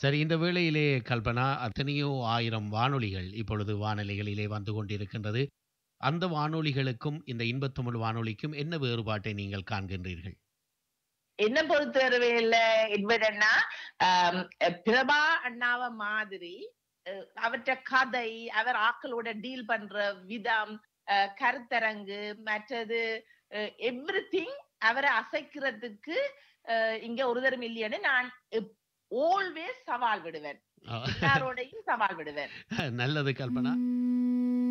சரி இந்த வேளையிலே கல்பனா எத்தனையோ ஆயிரம் வானொலிகள் இப்பொழுது வானொலிகளிலே வந்து கொண்டிருக்கின்றது. அந்த வானொலிகளுக்கும் இந்த இன்பத்தமிழ் வானொலிக்கும் என்ன வேறுபாட்டை நீங்கள் காண்கின்றீர்கள்? என்ன பொறுத்தவரையில எட்வர்ட் அண்ணா ஆம், பிரபா அண்ணாவ மாதிரி அஹ், அவற்ற கதை அவர் ஆக்களோட டீல் பண்ற விதம் அஹ், கருத்தரங்கு மற்றது எவ்ரி திங் அவரை அசைக்கிறதுக்கு அஹ், இங்க ஒருதரும் இல்லைன்னு நான் ஆல்வேஸ் சவால் விடுவேன் ஆ, எல்லாரோடையும் சவால் விடுவேன் நல்லது கல்பனா.